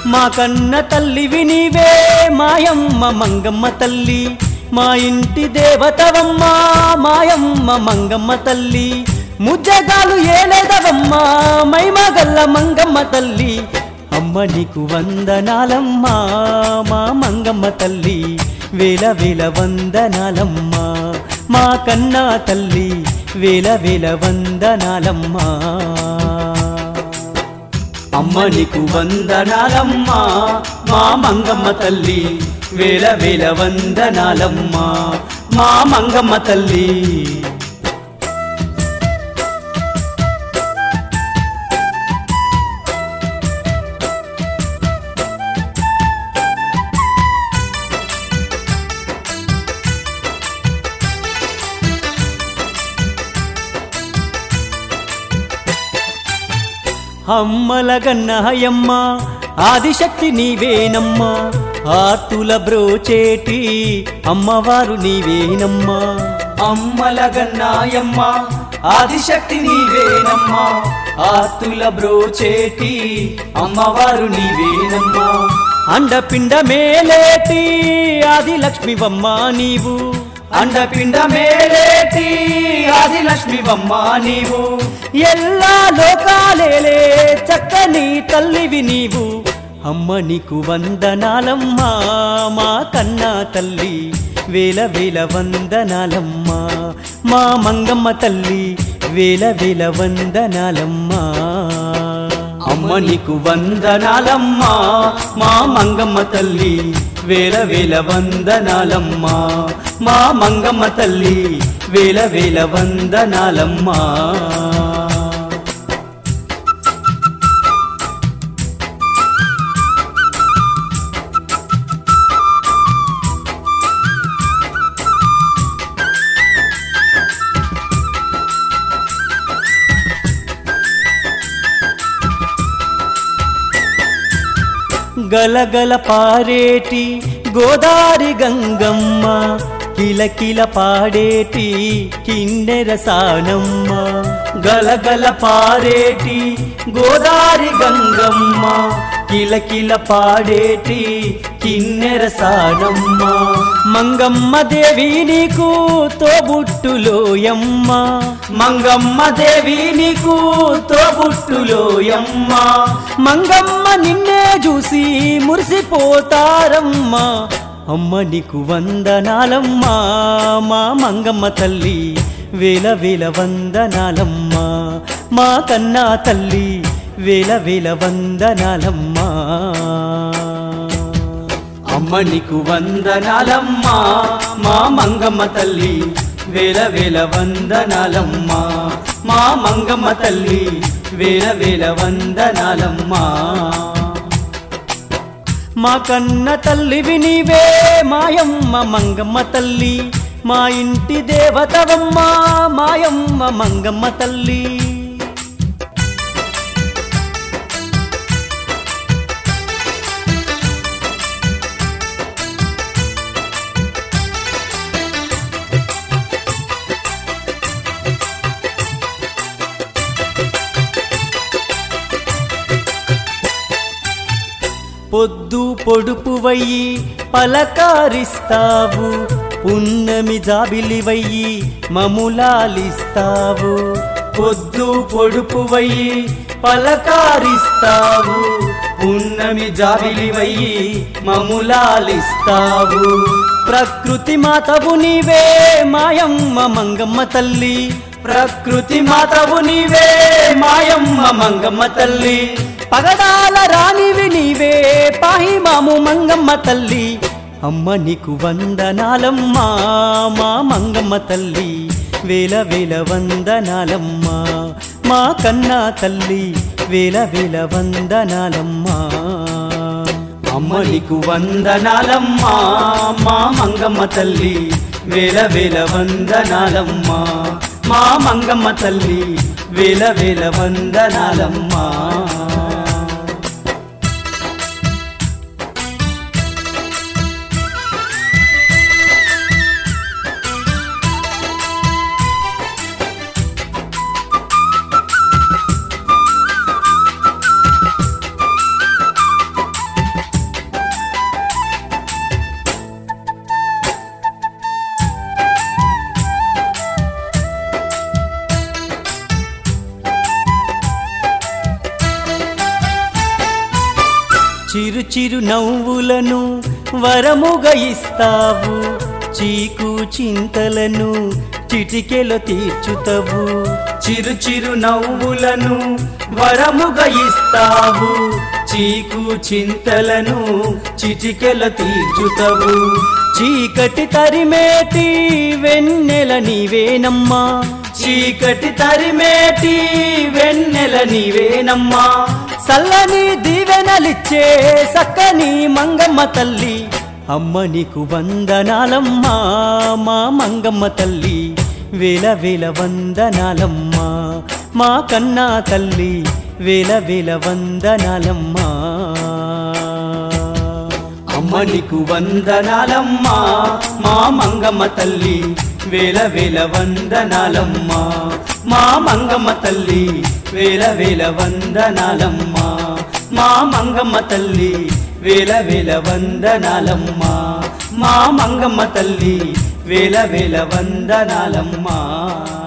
మా కన్న తల్లివి నీవే మాయమ్మ మంగమ్మ తల్లి మా ఇంటి దేవతవమ్మ మాయమ్మ మంగమ్మ తల్లి ముజ్జగాలు ఏలేదవమ్మ మైమగల్ల మంగమ్మ తల్లి అమ్మ నీకు వందనాలమ్మా మా మంగమ్మ తల్లి వేల వేల వందనాలమ్మా మా కన్నా తల్లి వేల వేల వందనాలమ్మా అమ్మ నీకు వందనాలమ్మా మా మంగమ్మ తల్లి వేల వేల వందనాలమ్మా మా మంగమ్మ తల్లి అమ్మల గన్నహయమ్మ ఆదిశక్తి నీవేనమ్మా ఆర్తుల బ్రోచేటి అమ్మవారు నీవేనమ్మా అమ్మల గన్నాయమ్మ ఆదిశక్తి నీవేనమ్మా ఆర్తుల బ్రోచేటి అమ్మవారు నీవేనమ్మా అండపిండ మేలేటి ఆది లక్ష్మివమ్మ నీవు అండపిండ మేలేటి ఆది లక్ష్మివమ్మ నీవు ఎల్లా లోకాలేలే చక్కని తల్లివి నీవు అమ్మ నీకు వందనాలమ్మా మా కన్నా తల్లి వేల వేల వందనాలమ్మా మా మంగమ్మ తల్లి వేల వేల వందనాలమ్మా అమ్మ నీకు వందనాలమ్మా మా మంగమ్మ తల్లి వేల వేల వందనాలమ్మా మా మంగమ్మ తల్లి వేల వేల వందనాలమ్మా గలగల పారేటి గోదారి గంగమ్మ కిలకిల పాడేటి కిన్నెర సానమ్మ గలగల పారేటి గోదారి గంగమ్మ కిలకిల పాడేటి కిన్నెర సానమ్మ మంగమ్మ దేవి నీకు తోబుట్టులోయమ్మ మంగమ్మ దేవి నీకు తోబుట్టులోయమ్మ మంగమ్మ నిన్నే చూసి మురిసిపోతారమ్మా అమ్మ నీకు వందనాలమ్మా మా మంగమ్మ తల్లి వేల వేల వందనాలమ్మా మా కన్నా తల్లి వేల వేల వందనాలమ్మా అమ్మ నీకు వందనాలమ్మా మా మంగమ్మ తల్లి వేల వేల వందనాలమ్మా మా మంగమ్మ తల్లి వేల వేల వందనాలమ్మా మా కన్న తల్లివి నీవే మాయమ్మ మంగమ్మ తల్లి మా ఇంటి దేవతవమ్మ మాయమ్మ మంగమ్మ తల్లి పొద్దు పొడుపువయ్యి పలకారిస్తావు పున్నమి జాబిలివయ్యి మములాలిస్తావు పొద్దు పొడుపువయ్యి పలకారిస్తావు పున్నమి జాబిలివయ్యి మములాలిస్తావు ప్రకృతి మాతవు నీవే మాయమ్మ మంగమ్మ తల్లి ప్రకృతి మాతవు నీవే మాయమ్మ మంగమ్మ తల్లి పగడాల రానివి నీవే పాహి మాము మంగమ్మ తల్లి అమ్మ నీకు వందనాలమ్మా మా మంగమ్మ తల్లి వేల వేల వందనాలమ్మా మా కన్నా తల్లి వేల వేల వందనాలమ్మా అమ్మ నీకు వందనాలమ్మా మా మంగమ్మ తల్లి వేల వేల వందనాలమ్మా మా మంగమ్మ తల్లి వేల వేల వందనాలమ్మా చిరు చిరు నవ్వులను వరముగా ఇస్తావు చీకు చింతలను చిటికెలో తీర్చుతవు చిరు చిరు నవ్వులను వరముగా ఇస్తావు చీకు చింతలను చిటికెల తీర్చుతవు చీకటి తరిమేటి వెన్నెల నీవేనమ్మా చీకటి తరిమేటి వెన్నెల నీవేనమ్మా సల్లని దీవెనలిచ్చే సక్కని మంగమ్మ తల్లి అమ్మ నీకు వందనాలమ్మా మా మంగమ్మ తల్లి వేల వేల వందనాలమ్మా మా కన్నా తల్లి వేల వేల వందనాలమ్మా అమ్మ నీకు వందనాలమ్మా మా మంగమ్మ తల్లి వేల వేల వందనాలమ్మా మా మంగమ్మ తల్లి వేల వేల వందనాలమ్మా మా మంగమ్మ తల్లి వేల వేల వందనాలమ్మా మా మంగమ్మ తల్లి వేల వేల వందనాలమ్మా